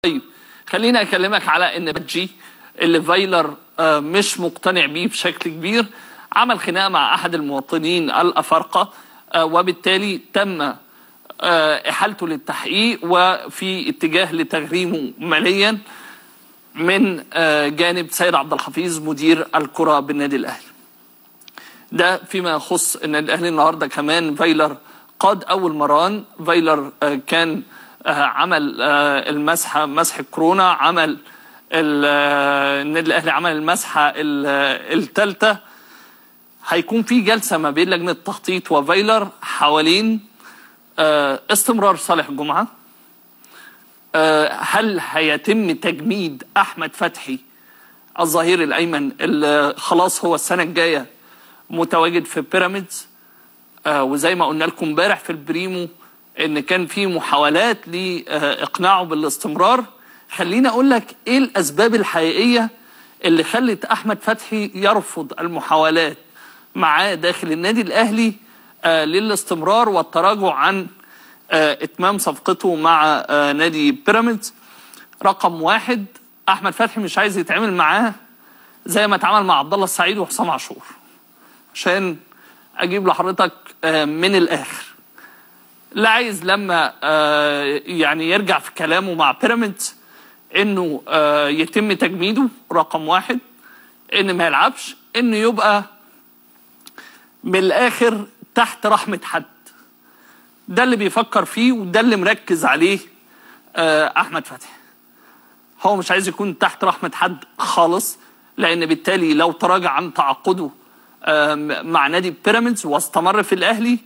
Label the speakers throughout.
Speaker 1: طيب خليني اكلمك على ان بجي اللي فايلر آه، مش مقتنع بيه بشكل كبير عمل خناقه مع احد المواطنين الافارقه آه، وبالتالي تم آه، احالته للتحقيق وفي اتجاه لتغريمه ماليا من آه، جانب سيد عبد الحفيظ مدير الكره بالنادي الاهلي. ده فيما يخص النادي الاهلي النهارده كمان فايلر قاد اول مران فايلر آه، كان آه، عمل آه، المسحه مسح كورونا عمل ال- آه، النادي الاهلي عمل المسحه الثالثه هيكون في جلسه ما بين لجنه التخطيط وفايلر حوالين آه، استمرار صالح جمعه آه، هل هيتم تجميد احمد فتحي الظهير الايمن اللي خلاص هو السنه الجايه متواجد في بيراميدز آه، وزي ما قلنا لكم امبارح في البريمو ان كان في محاولات لاقناعه بالاستمرار خليني اقول لك ايه الاسباب الحقيقيه اللي خلت احمد فتحي يرفض المحاولات معاه داخل النادي الاهلي آه، للاستمرار والتراجع عن آه، اتمام صفقته مع آه، نادي بيراميدز رقم واحد احمد فتحي مش عايز يتعامل معاه زي ما اتعامل مع عبد الله السعيد وحسام عاشور عشان اجيب لحضرتك آه، من الاخر لا عايز لما آه، يعني يرجع في كلامه مع بيراميدز انه آه، يتم تجميده رقم واحد ان ما يلعبش انه يبقى من الاخر تحت رحمه حد ده اللي بيفكر فيه وده اللي مركز عليه آه، احمد فتحي هو مش عايز يكون تحت رحمه حد خالص لان بالتالي لو تراجع عن تعاقده آه، مع نادي بيراميدز واستمر في الاهلي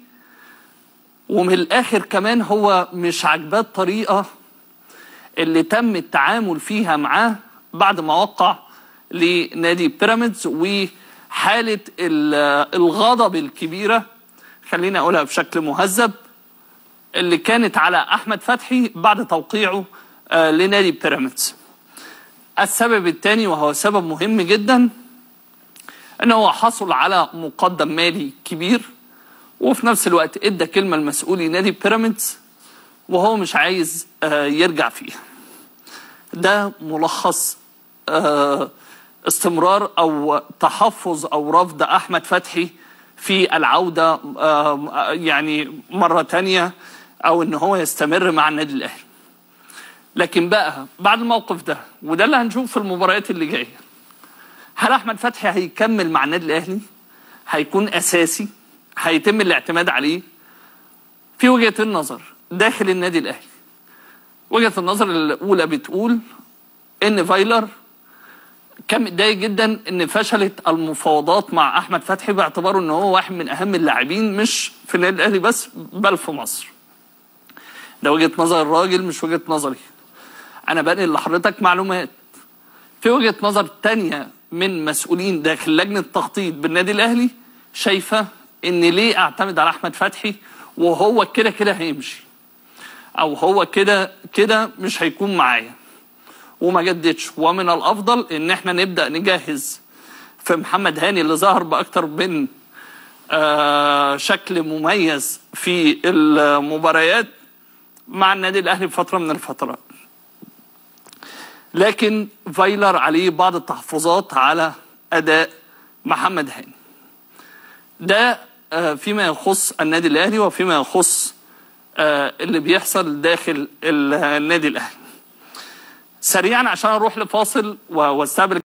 Speaker 1: ومن الاخر كمان هو مش عاجباه الطريقه اللي تم التعامل فيها معاه بعد ما وقع لنادي بيراميدز وحاله ال- الغضب الكبيره خليني اقولها بشكل مهذب اللي كانت على احمد فتحي بعد توقيعه آه، لنادي بيراميدز. السبب الثاني وهو سبب مهم جدا ان هو حصل على مقدم مالي كبير وفي نفس الوقت ادى كلمه لمسؤولي نادي بيراميدز وهو مش عايز آه، يرجع فيها. ده ملخص آه، استمرار او تحفظ او رفض احمد فتحي في العوده آه، يعني مره تانية او ان هو يستمر مع النادي الاهلي. لكن بقى بعد الموقف ده وده اللي هنشوف في المباريات اللي جايه هل احمد فتحي هيكمل مع النادي الاهلي؟ هيكون اساسي؟ هيتم الاعتماد عليه؟ في وجهه النظر داخل النادي الاهلي وجهه النظر الاولى بتقول ان فايلر كان متضايق جدا ان فشلت المفاوضات مع احمد فتحي باعتباره ان هو واحد من اهم اللاعبين مش في النادي الاهلي بس بل في مصر. ده وجهه نظر الراجل مش وجهه نظري. انا بنقل لحضرتك معلومات. في وجهه نظر تانية من مسؤولين داخل لجنه التخطيط بالنادي الاهلي شايفه ان ليه اعتمد على احمد فتحي وهو كده كده هيمشي. او هو كده كده مش هيكون معايا. وما جددش ومن الافضل ان احنا نبدا نجهز في محمد هاني اللي ظهر باكتر من آه، شكل مميز في المباريات مع النادي الاهلي في فتره من الفترات لكن فايلر عليه بعض التحفظات على اداء محمد هاني ده آه، فيما يخص النادي الاهلي وفيما يخص آه، اللي بيحصل داخل النادي الاهلي سريعا عشان اروح لفاصل و- واستقبل